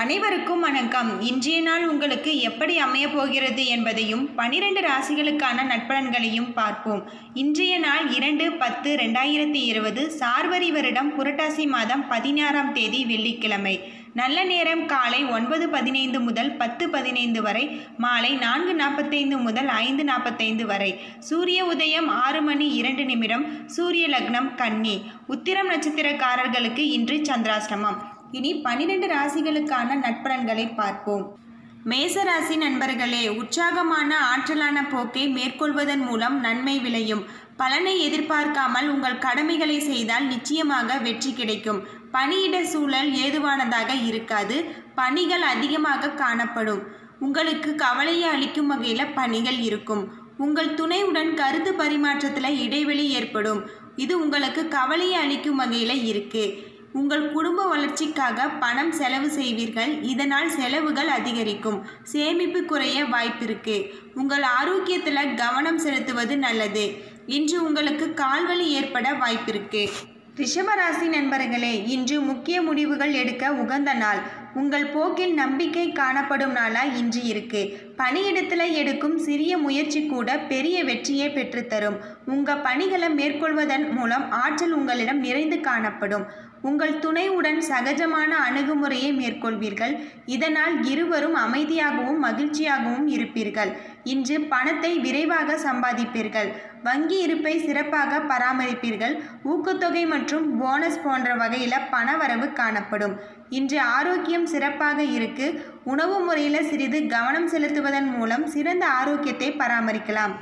அனைவருக்கும் வணக்கம் இன்றைய நாள் உங்களுக்கு எப்படி அமையப் போகிறது என்பதையும் பனிரெண்டு ராசிகளுக்கான நட்பலன்களையும் பார்ப்போம் இன்றைய நாள் இரண்டு பத்து ரெண்டாயிரத்தி இருபது சார்வரி வருடம் புரட்டாசி மாதம் பதினாறாம் தேதி வெள்ளிக்கிழமை நல்ல நேரம் காலை ஒன்பது பதினைந்து முதல் பத்து பதினைந்து வரை மாலை நான்கு நாற்பத்தைந்து முதல் ஐந்து நாற்பத்தைந்து வரை சூரிய உதயம் ஆறு மணி இரண்டு நிமிடம் சூரிய லக்னம் கன்னி உத்திரம் நட்சத்திரக்காரர்களுக்கு இன்று சந்திராஷ்டமம் இனி பனிரெண்டு ராசிகளுக்கான நட்பலன்களை பார்ப்போம் மேச ராசி நண்பர்களே உற்சாகமான ஆற்றலான போக்கை மேற்கொள்வதன் மூலம் நன்மை விளையும் பலனை எதிர்பார்க்காமல் உங்கள் கடமைகளை செய்தால் நிச்சயமாக வெற்றி கிடைக்கும் பணியிட சூழல் ஏதுவானதாக இருக்காது பணிகள் அதிகமாக காணப்படும் உங்களுக்கு கவலையை அளிக்கும் வகையில் பணிகள் இருக்கும் உங்கள் துணையுடன் கருத்து பரிமாற்றத்தில் இடைவெளி ஏற்படும் இது உங்களுக்கு கவலையை அளிக்கும் வகையில் இருக்கு உங்கள் குடும்ப வளர்ச்சிக்காக பணம் செலவு செய்வீர்கள் இதனால் செலவுகள் அதிகரிக்கும் சேமிப்பு குறைய வாய்ப்பிருக்கு உங்கள் ஆரோக்கியத்தில் கவனம் செலுத்துவது நல்லது இன்று உங்களுக்கு கால்வலி ஏற்பட வாய்ப்பிருக்கு ரிஷபராசி நண்பர்களே இன்று முக்கிய முடிவுகள் எடுக்க உகந்த நாள் உங்கள் போக்கில் நம்பிக்கை காணப்படும் நாளா இன்று இருக்கு பணியிடத்தில் எடுக்கும் சிறிய முயற்சி கூட பெரிய வெற்றியை பெற்றுத்தரும் உங்கள் பணிகளை மேற்கொள்வதன் மூலம் ஆற்றல் உங்களிடம் நிறைந்து காணப்படும் உங்கள் துணையுடன் சகஜமான அணுகுமுறையை மேற்கொள்வீர்கள் இதனால் இருவரும் அமைதியாகவும் மகிழ்ச்சியாகவும் இருப்பீர்கள் இன்று பணத்தை விரைவாக சம்பாதிப்பீர்கள் வங்கி இருப்பை சிறப்பாக பராமரிப்பீர்கள் ஊக்கத்தொகை மற்றும் போனஸ் போன்ற வகையில் பணவரவு காணப்படும் இன்று ஆரோக்கியம் சிறப்பாக இருக்கு உணவு முறையில் சிறிது கவனம் செலுத்துவதன் மூலம் சிறந்த ஆரோக்கியத்தை பராமரிக்கலாம்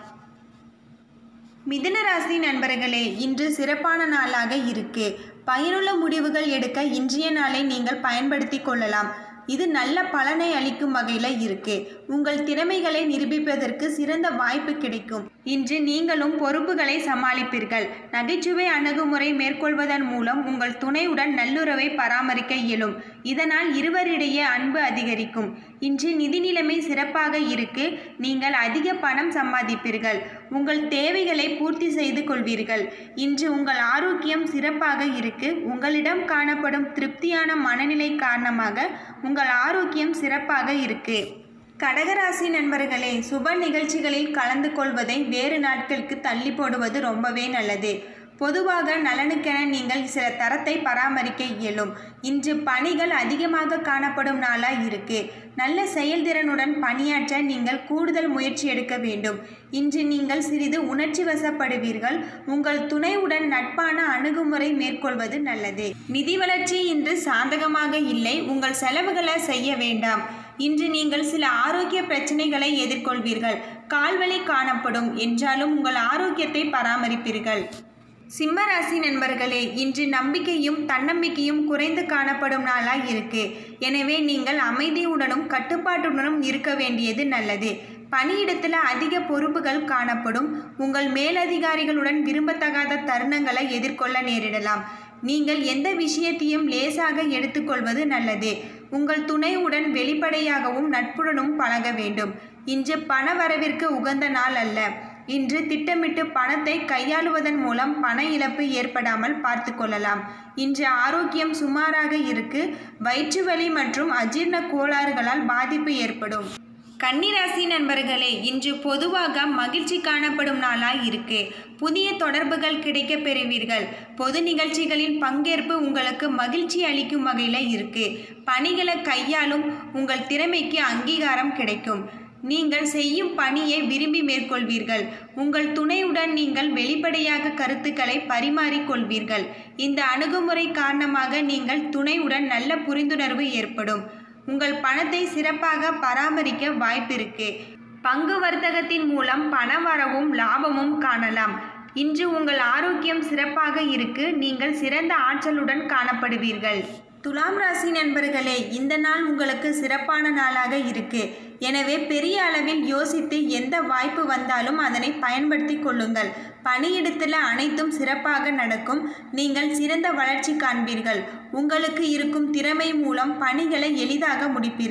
மிதுன ராசி நண்பர்களே இன்று சிறப்பான நாளாக இருக்கு பயனுள்ள முடிவுகள் எடுக்க இன்றைய நாளை நீங்கள் பயன்படுத்தி கொள்ளலாம் இது நல்ல பலனை அளிக்கும் வகையில் இருக்கு உங்கள் திறமைகளை நிரூபிப்பதற்கு சிறந்த வாய்ப்பு கிடைக்கும் இன்று நீங்களும் பொறுப்புகளை சமாளிப்பீர்கள் நகைச்சுவை அணுகுமுறை மேற்கொள்வதன் மூலம் உங்கள் துணையுடன் நல்லுறவை பராமரிக்க இயலும் இதனால் இருவரிடையே அன்பு அதிகரிக்கும் இன்று நிதி நிலைமை சிறப்பாக இருக்கு நீங்கள் அதிக பணம் சம்பாதிப்பீர்கள் உங்கள் தேவைகளை பூர்த்தி செய்து கொள்வீர்கள் இன்று உங்கள் ஆரோக்கியம் சிறப்பாக இருக்கு உங்களிடம் காணப்படும் திருப்தியான மனநிலை காரணமாக உங்கள் ஆரோக்கியம் சிறப்பாக இருக்கு கடகராசி நண்பர்களே சுப நிகழ்ச்சிகளில் கலந்து கொள்வதை வேறு நாட்களுக்கு தள்ளி போடுவது ரொம்பவே நல்லது பொதுவாக நலனுக்கென நீங்கள் சில தரத்தை பராமரிக்க இயலும் இன்று பணிகள் அதிகமாக காணப்படும் நாளாக இருக்கு நல்ல செயல்திறனுடன் பணியாற்ற நீங்கள் கூடுதல் முயற்சி எடுக்க வேண்டும் இன்று நீங்கள் சிறிது உணர்ச்சி வசப்படுவீர்கள் உங்கள் துணையுடன் நட்பான அணுகுமுறை மேற்கொள்வது நல்லது நிதி வளர்ச்சி இன்று சாதகமாக இல்லை உங்கள் செலவுகளை செய்ய வேண்டாம் இன்று நீங்கள் சில ஆரோக்கிய பிரச்சனைகளை எதிர்கொள்வீர்கள் கால்வலி காணப்படும் என்றாலும் உங்கள் ஆரோக்கியத்தை பராமரிப்பீர்கள் சிம்ம ராசி நண்பர்களே இன்று நம்பிக்கையும் தன்னம்பிக்கையும் குறைந்து காணப்படும் நாளாக இருக்கு எனவே நீங்கள் அமைதியுடனும் கட்டுப்பாட்டுடனும் இருக்க வேண்டியது நல்லது பணியிடத்தில் அதிக பொறுப்புகள் காணப்படும் உங்கள் மேலதிகாரிகளுடன் விரும்பத்தகாத தருணங்களை எதிர்கொள்ள நேரிடலாம் நீங்கள் எந்த விஷயத்தையும் லேசாக எடுத்துக்கொள்வது நல்லது உங்கள் துணையுடன் வெளிப்படையாகவும் நட்புடனும் பழக வேண்டும் இன்று பண வரவிற்கு உகந்த நாள் அல்ல இன்று திட்டமிட்டு பணத்தை கையாளுவதன் மூலம் பண இழப்பு ஏற்படாமல் பார்த்து கொள்ளலாம் இன்று ஆரோக்கியம் சுமாராக இருக்கு வயிற்று வலி மற்றும் அஜீர்ண கோளாறுகளால் பாதிப்பு ஏற்படும் கன்னிராசி நண்பர்களே இன்று பொதுவாக மகிழ்ச்சி காணப்படும் நாளாக இருக்கு புதிய தொடர்புகள் கிடைக்க பெறுவீர்கள் பொது நிகழ்ச்சிகளில் பங்கேற்பு உங்களுக்கு மகிழ்ச்சி அளிக்கும் வகையில் இருக்கு பணிகளை கையாளும் உங்கள் திறமைக்கு அங்கீகாரம் கிடைக்கும் நீங்கள் செய்யும் பணியை விரும்பி மேற்கொள்வீர்கள் உங்கள் துணையுடன் நீங்கள் வெளிப்படையாக கருத்துக்களை பரிமாறிக்கொள்வீர்கள் இந்த அணுகுமுறை காரணமாக நீங்கள் துணையுடன் நல்ல புரிந்துணர்வு ஏற்படும் உங்கள் பணத்தை சிறப்பாக பராமரிக்க வாய்ப்பிருக்கு பங்கு வர்த்தகத்தின் மூலம் பண வரவும் லாபமும் காணலாம் இன்று உங்கள் ஆரோக்கியம் சிறப்பாக இருக்கு நீங்கள் சிறந்த ஆற்றலுடன் காணப்படுவீர்கள் துலாம் ராசி நண்பர்களே இந்த நாள் உங்களுக்கு சிறப்பான நாளாக இருக்கு எனவே பெரிய அளவில் யோசித்து எந்த வாய்ப்பு வந்தாலும் அதனை பயன்படுத்தி கொள்ளுங்கள் பணியிடத்தில் அனைத்தும் சிறப்பாக நடக்கும் நீங்கள் சிறந்த வளர்ச்சி காண்பீர்கள் உங்களுக்கு இருக்கும் திறமை மூலம் பணிகளை எளிதாக முடிப்பீர்கள்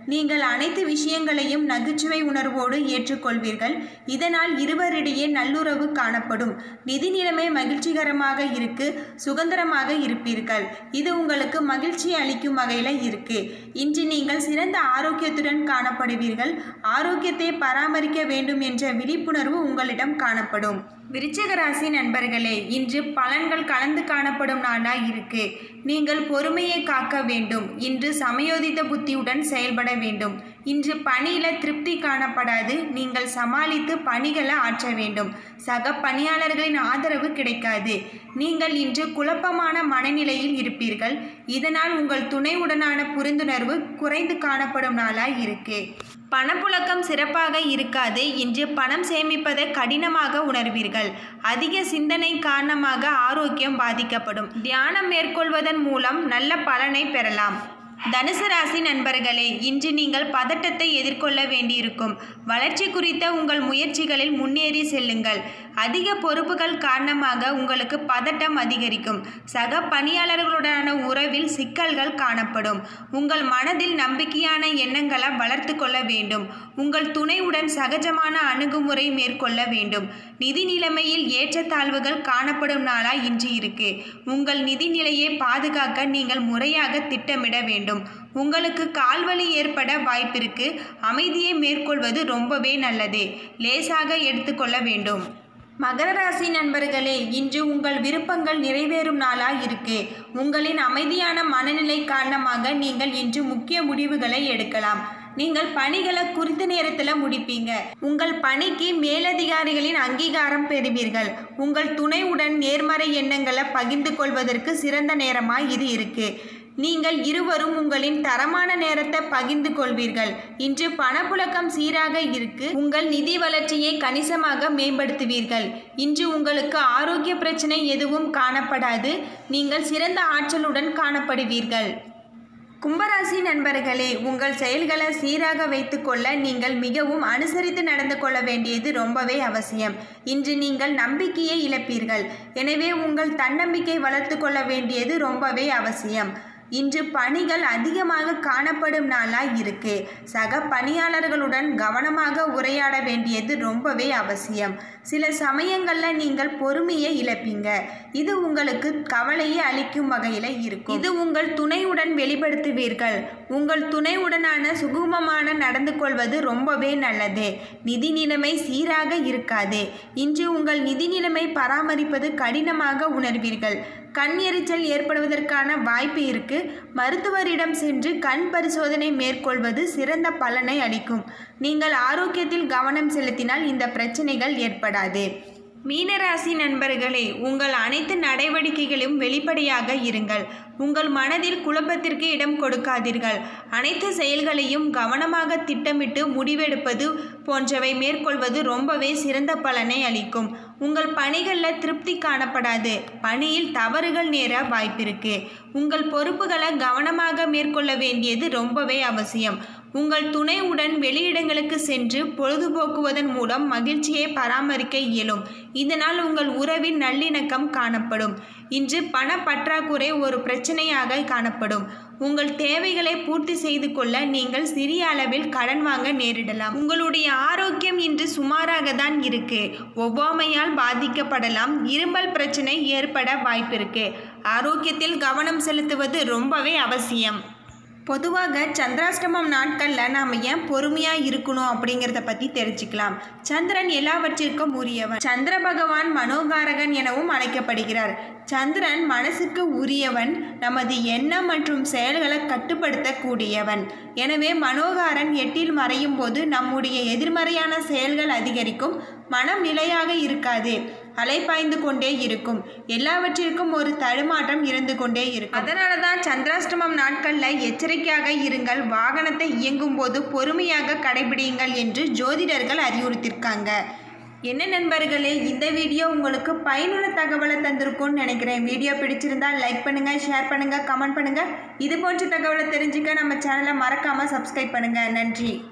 நீங்கள் அனைத்து விஷயங்களையும் நகைச்சுவை உணர்வோடு ஏற்றுக்கொள்வீர்கள் இதனால் இருவரிடையே நல்லுறவு காணப்படும் நிதி நிலைமை மகிழ்ச்சிகரமாக இருக்கு சுதந்திரமாக இருப்பீர்கள் இது உங்களுக்கு மகிழ்ச்சி அளிக்கும் வகையில் இருக்கு இன்று நீங்கள் சிறந்த ஆரோக்கியத்துடன் காணப்படுவீர்கள் ஆரோக்கியத்தை பராமரிக்க வேண்டும் என்ற விழிப்புணர்வு உங்களிடம் காணப்படும் விருச்சிக ராசி நண்பர்களே இன்று பலன்கள் கலந்து காணப்படும் நாளா இருக்கு நீங்கள் பொறுமையை காக்க வேண்டும் இன்று சமயோதித்த புத்தியுடன் செயல்பட வேண்டும் இன்று பணியில திருப்தி காணப்படாது நீங்கள் சமாளித்து பணிகளை ஆற்ற வேண்டும் சக பணியாளர்களின் ஆதரவு கிடைக்காது நீங்கள் இன்று குழப்பமான மனநிலையில் இருப்பீர்கள் இதனால் உங்கள் துணையுடனான புரிந்துணர்வு குறைந்து காணப்படும் நாளாய் இருக்கு பணப்புழக்கம் சிறப்பாக இருக்காது இன்று பணம் சேமிப்பதை கடினமாக உணர்வீர்கள் அதிக சிந்தனை காரணமாக ஆரோக்கியம் பாதிக்கப்படும் தியானம் மேற்கொள்வதன் மூலம் நல்ல பலனை பெறலாம் தனுசு ராசி நண்பர்களே இன்று நீங்கள் பதட்டத்தை எதிர்கொள்ள வேண்டியிருக்கும் வளர்ச்சி குறித்த உங்கள் முயற்சிகளில் முன்னேறி செல்லுங்கள் அதிக பொறுப்புகள் காரணமாக உங்களுக்கு பதட்டம் அதிகரிக்கும் சக பணியாளர்களுடனான உறவில் சிக்கல்கள் காணப்படும் உங்கள் மனதில் நம்பிக்கையான எண்ணங்களை வளர்த்து கொள்ள வேண்டும் உங்கள் துணையுடன் சகஜமான அணுகுமுறை மேற்கொள்ள வேண்டும் நிதி நிலைமையில் ஏற்றத்தாழ்வுகள் காணப்படும் நாளா இன்று இருக்கு உங்கள் நிதி நிலையை பாதுகாக்க நீங்கள் முறையாக திட்டமிட வேண்டும் உங்களுக்கு கால்வலி ஏற்பட வாய்ப்பிருக்கு அமைதியை மேற்கொள்வது ரொம்பவே நல்லது லேசாக எடுத்துக்கொள்ள வேண்டும் மகர ராசி நண்பர்களே இன்று உங்கள் விருப்பங்கள் நிறைவேறும் நாளாக இருக்கு உங்களின் அமைதியான மனநிலை காரணமாக நீங்கள் இன்று முக்கிய முடிவுகளை எடுக்கலாம் நீங்கள் பணிகளை குறித்த நேரத்தில் முடிப்பீங்க உங்கள் பணிக்கு மேலதிகாரிகளின் அங்கீகாரம் பெறுவீர்கள் உங்கள் துணையுடன் நேர்மறை எண்ணங்களை பகிர்ந்து கொள்வதற்கு சிறந்த நேரமாக இது இருக்கு நீங்கள் இருவரும் உங்களின் தரமான நேரத்தை பகிர்ந்து கொள்வீர்கள் இன்று பணப்புழக்கம் சீராக இருக்கு உங்கள் நிதி வளர்ச்சியை கணிசமாக மேம்படுத்துவீர்கள் இன்று உங்களுக்கு ஆரோக்கிய பிரச்சனை எதுவும் காணப்படாது நீங்கள் சிறந்த ஆற்றலுடன் காணப்படுவீர்கள் கும்பராசி நண்பர்களே உங்கள் செயல்களை சீராக வைத்துக்கொள்ள நீங்கள் மிகவும் அனுசரித்து நடந்து கொள்ள வேண்டியது ரொம்பவே அவசியம் இன்று நீங்கள் நம்பிக்கையை இழப்பீர்கள் எனவே உங்கள் தன்னம்பிக்கை வளர்த்து கொள்ள வேண்டியது ரொம்பவே அவசியம் இன்று பணிகள் அதிகமாக காணப்படும் நாளாக இருக்கு சக பணியாளர்களுடன் கவனமாக உரையாட வேண்டியது ரொம்பவே அவசியம் சில சமயங்களில் நீங்கள் பொறுமையை இழப்பீங்க இது உங்களுக்கு கவலையை அளிக்கும் வகையில் இருக்கும் இது உங்கள் துணையுடன் வெளிப்படுத்துவீர்கள் உங்கள் துணையுடனான சுகமமான நடந்து கொள்வது ரொம்பவே நல்லது நிதி நிலைமை சீராக இருக்காது இன்று உங்கள் நிதி நிலைமை பராமரிப்பது கடினமாக உணர்வீர்கள் கண் எரிச்சல் ஏற்படுவதற்கான வாய்ப்பு இருக்கு மருத்துவரிடம் சென்று கண் பரிசோதனை மேற்கொள்வது சிறந்த பலனை அளிக்கும் நீங்கள் ஆரோக்கியத்தில் கவனம் செலுத்தினால் இந்த பிரச்சனைகள் ஏற்படாது மீனராசி நண்பர்களே உங்கள் அனைத்து நடவடிக்கைகளும் வெளிப்படையாக இருங்கள் உங்கள் மனதில் குழப்பத்திற்கு இடம் கொடுக்காதீர்கள் அனைத்து செயல்களையும் கவனமாக திட்டமிட்டு முடிவெடுப்பது போன்றவை மேற்கொள்வது ரொம்பவே சிறந்த பலனை அளிக்கும் உங்கள் பணிகளில் திருப்தி காணப்படாது பணியில் தவறுகள் நேர வாய்ப்பிருக்கு உங்கள் பொறுப்புகளை கவனமாக மேற்கொள்ள வேண்டியது ரொம்பவே அவசியம் உங்கள் துணையுடன் வெளியிடங்களுக்கு சென்று பொழுதுபோக்குவதன் மூலம் மகிழ்ச்சியை பராமரிக்க இயலும் இதனால் உங்கள் உறவின் நல்லிணக்கம் காணப்படும் இன்று பண பற்றாக்குறை ஒரு பிரச்சனையாக காணப்படும் உங்கள் தேவைகளை பூர்த்தி செய்து கொள்ள நீங்கள் சிறிய அளவில் கடன் வாங்க நேரிடலாம் உங்களுடைய ஆரோக்கியம் இன்று சுமாராக தான் இருக்கு ஒவ்வாமையால் பாதிக்கப்படலாம் இருமல் பிரச்சனை ஏற்பட வாய்ப்பிருக்கு ஆரோக்கியத்தில் கவனம் செலுத்துவது ரொம்பவே அவசியம் பொதுவாக சந்திராஷ்டமம் நாட்களில் நாம் ஏன் பொறுமையாக இருக்கணும் அப்படிங்கிறத பற்றி தெரிஞ்சுக்கலாம் சந்திரன் எல்லாவற்றிற்கும் உரியவன் சந்திர பகவான் மனோகாரகன் எனவும் அழைக்கப்படுகிறார் சந்திரன் மனசுக்கு உரியவன் நமது எண்ணம் மற்றும் செயல்களை கட்டுப்படுத்தக்கூடியவன் எனவே மனோகாரன் எட்டில் மறையும் போது நம்முடைய எதிர்மறையான செயல்கள் அதிகரிக்கும் மனம் நிலையாக இருக்காது அலைப்பாய்ந்து கொண்டே இருக்கும் எல்லாவற்றிற்கும் ஒரு தடுமாற்றம் இருந்து கொண்டே இருக்கும் அதனால தான் சந்திராஷ்டமம் நாட்களில் எச்சரிக்கையாக இருங்கள் வாகனத்தை இயங்கும் போது பொறுமையாக கடைபிடியுங்கள் என்று ஜோதிடர்கள் அறிவுறுத்தியிருக்காங்க என்ன நண்பர்களே இந்த வீடியோ உங்களுக்கு பயனுள்ள தகவலை தந்திருக்கும்னு நினைக்கிறேன் வீடியோ பிடிச்சிருந்தா லைக் பண்ணுங்கள் ஷேர் பண்ணுங்கள் கமெண்ட் பண்ணுங்கள் இது போன்ற தகவலை தெரிஞ்சுக்க நம்ம சேனலை மறக்காமல் சப்ஸ்கிரைப் பண்ணுங்கள் நன்றி